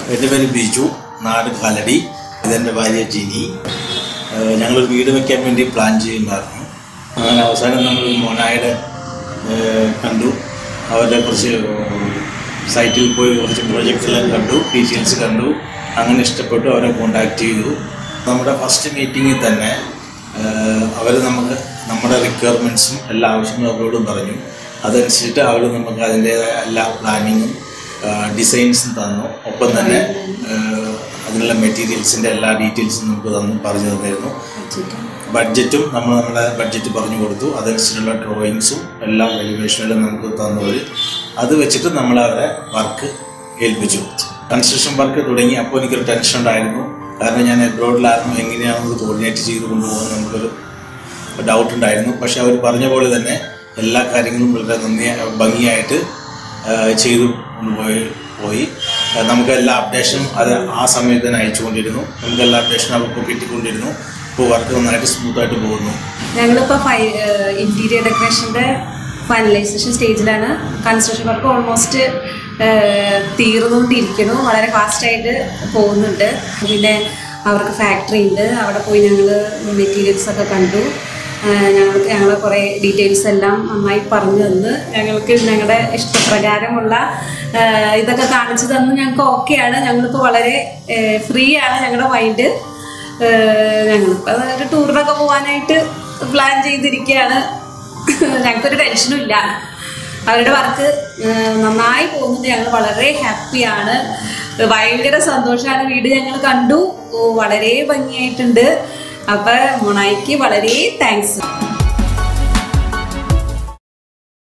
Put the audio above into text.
എൻ്റെ പേര് ബിജു നാട് കാലടി ഇതെൻ്റെ ഭാര്യ ജിനി ഏഹ് ഞങ്ങളൊരു വീട് വെക്കാൻ വേണ്ടി പ്ലാൻ ചെയ്യുന്നതായിരുന്നു അങ്ങനെ അവസാനം നമ്മൾ മൊനായുടെ ഏഹ് കണ്ടു അവരുടെ കുറച്ച് സൈറ്റിൽ പോയി കുറച്ച് പ്രോജക്റ്റ്സെല്ലാം കണ്ടു ഡീറ്റെയിൽസ് കണ്ടു അങ്ങനെ ഇഷ്ടപ്പെട്ടു അവരെ കോണ്ടാക്ട് ചെയ്തു നമ്മുടെ ഫസ്റ്റ് മീറ്റിങ്ങിൽ തന്നെ അവർ നമുക്ക് നമ്മുടെ റിക്വയർമെൻറ്റ്സും എല്ലാ ആവശ്യങ്ങളും അവരോടും പറഞ്ഞു അതനുസരിച്ചിട്ട് അവർ നമുക്ക് അതിൻ്റേതായ എല്ലാ പ്ലാനിങ്ങും ഡിസൈൻസും തന്നു ഒപ്പം തന്നെ ഏഹ് അതിനുള്ള മെറ്റീരിയൽസിൻ്റെ എല്ലാ ഡീറ്റെയിൽസും നമുക്ക് തന്നു പറഞ്ഞു തന്നിരുന്നു ബഡ്ജറ്റും നമ്മൾ നമ്മുടെ ബഡ്ജറ്റ് പറഞ്ഞു കൊടുത്തു അതനുസരിച്ചുള്ള ഡ്രോയിങ്സും എല്ലാം എലിവേഷനെല്ലാം നമുക്ക് തന്നവർ അത് വെച്ചിട്ട് നമ്മൾ അവരെ വർക്ക് ഏൽപ്പിച്ചു കൊടുത്തു കൺസ്ട്രക്ഷൻ വർക്ക് തുടങ്ങി അപ്പോൾ എനിക്കൊരു ടെൻഷൻ ഉണ്ടായിരുന്നു കാരണം ഞാൻ എബ്രോഡിലായിരുന്നു എങ്ങനെയാണെന്ന് കോർഡിനേറ്റ് ചെയ്ത് കൊണ്ടുപോകുന്നത് നമുക്കൊരു ഡൗട്ട് ഉണ്ടായിരുന്നു പക്ഷെ അവർ പറഞ്ഞ പോലെ തന്നെ എല്ലാ കാര്യങ്ങളും വളരെ നന്ദി ഭംഗിയായിട്ട് ആ, ചെയ്തു കൊണ്ടുപോയി പോയി ആ, നമുക്ക് എല്ലാ അപ്ഡേഷനും അത് ആ സമയത്ത് തന്നെ അയച്ചുകൊണ്ടിരുന്നു നമുക്ക് എല്ലാ അപ്ഡേഷനും അവർക്ക് കിട്ടിക്കൊണ്ടിരുന്നു ഇപ്പോൾ വർക്ക് നന്നായിട്ട് സ്മൂത്തായിട്ട് പോകുന്നു ഞങ്ങളിപ്പോൾ ഫൈ ഇൻറ്റീരിയർ ഡെക്കറേഷൻ്റെ ഫൈനലൈസേഷൻ സ്റ്റേജിലാണ് കൺസ്ട്രക്ഷൻ വർക്ക് ഓൾമോസ്റ്റ് തീർന്നുകൊണ്ടിരിക്കുന്നു വളരെ ഫാസ്റ്റായിട്ട് പോകുന്നുണ്ട് പിന്നെ അവർക്ക് ഫാക്ടറി ഉണ്ട് അവിടെ പോയി ഞങ്ങൾ മെറ്റീരിയൽസ് ഒക്കെ കണ്ടു ഞങ്ങൾക്ക് ഞങ്ങൾ കുറേ ഡീറ്റെയിൽസ് എല്ലാം നന്നായി പറഞ്ഞു തന്ന് ഞങ്ങൾക്ക് ഞങ്ങളുടെ ഇഷ്ടപ്രകാരമുള്ള ആ, ഇതൊക്കെ കാണിച്ചു തന്ന് ഞങ്ങൾക്ക് ഓക്കെയാണ് ഞങ്ങളിപ്പോൾ വളരെ ഫ്രീ ആണ് ഞങ്ങളുടെ മൈൻഡ് ഞങ്ങളിപ്പോൾ ഒരു ടൂറിനൊക്കെ പോകാനായിട്ട് പ്ലാൻ ചെയ്തിരിക്കുകയാണ് ഞങ്ങൾക്കൊരു ടെൻഷനും ഇല്ല അവരുടെ വർക്ക് നന്നായി പോകുന്നുണ്ട് ഞങ്ങൾ വളരെ ഹാപ്പിയാണ് ഭയങ്കര സന്തോഷമാണ് വീട് ഞങ്ങൾ കണ്ടു ഓ, വളരെ ഭംഗിയായിട്ടുണ്ട് അപ്പം മൊണായിക്ക് വളരെ താങ്ക്സ്